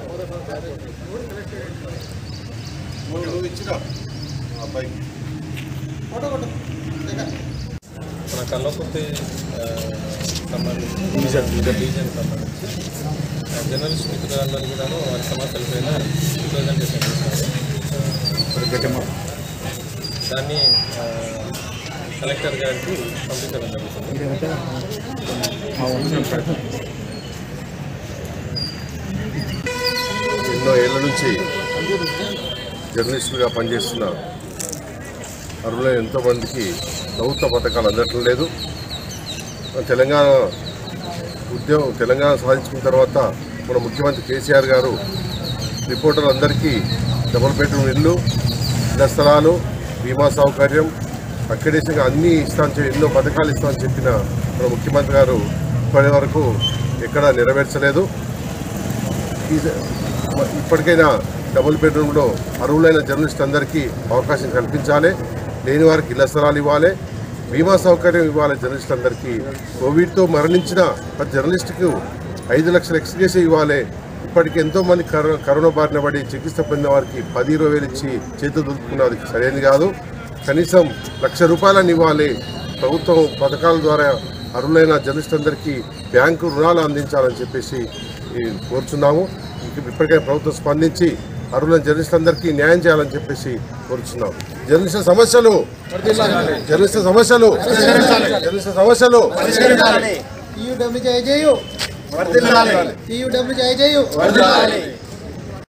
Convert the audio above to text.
మన కల్లకుర్తి ఆ, సంబంధించి డివిజన్ డివిజన్ సంబంధించి ఆ, జర్నలిస్ట్ మిత్రులందరూ కూడాను వారి సమస్యల పైన రిప్రజెంటేషన్ చేశారు దాన్ని ఆ, కలెక్టర్ గారికి పంపించడం జరుగుతుంది ఎన్నో ఏళ్ళ నుంచి జర్నలిస్టులుగా పనిచేస్తున్న అర్హులైన ఎంతోమందికి ప్రభుత్వ పథకాలు అందటం లేదు తెలంగాణ ఉద్యోగం తెలంగాణ సాధించుకున్న తర్వాత మన ముఖ్యమంత్రి కేసీఆర్ గారు రిపోర్టర్లందరికీ డబుల్ బెడ్రూమ్ ఇల్లు ఇళ్ల స్థలాలు బీమా సౌకర్యం అక్కడేసిగా అన్నీ ఇస్తామని చెప్పి ఎన్నో పథకాలు ఇస్తామని చెప్పిన మన ముఖ్యమంత్రి గారు ఇప్పటి వరకు ఎక్కడా నెరవేర్చలేదు ఈ- ఇప్పటికైనా డబుల్ బెడ్రూమ్లో అర్హులైన జర్నలిస్ట్ అందరికీ అవకాశం కల్పించాలి లేని వారికి ఇళ్ల స్థలాలు ఇవ్వాలి బీమా సౌకర్యం ఇవ్వాలి జర్నలిస్ట్ అందరికీ కోవిడ్తో మరణించిన ప్రతి జర్నలిస్టుకు ఐదు లక్షల ఎక్స్గ్రేస్ ఇవ్వాలి ఇప్పటికి ఎంతో మంది కరో- కరోనా బారిన పడి చికిత్స పొందిన వారికి పది ఇరవై వేలు ఇచ్చి చేతులు దులుపుకున్నది సరైనది కాదు కనీసం లక్ష రూపాయలను ఇవ్వాలి ప్రభుత్వం పథకాల ద్వారా అర్హులైన జర్నలిస్ట్ అందరికీ బ్యాంకు రుణాలు అందించాలని చెప్పేసి ఈ కోరుచున్నాము ఇక ఇప్పటికే ప్రభుత్వం స్పందించి అర్హులైన జర్నలిస్టులందరికీ న్యాయం చేయాలని చెప్పేసి కోరుచున్నాం జర్నలిస్టు సమస్యలు జర్నలిస్టు సమస్యలు జర్నలిస్టు సమస్యలు టీయూ డబ్ల్యూ జయ జయు టీయూ డబ్ల్యూ జయ జయు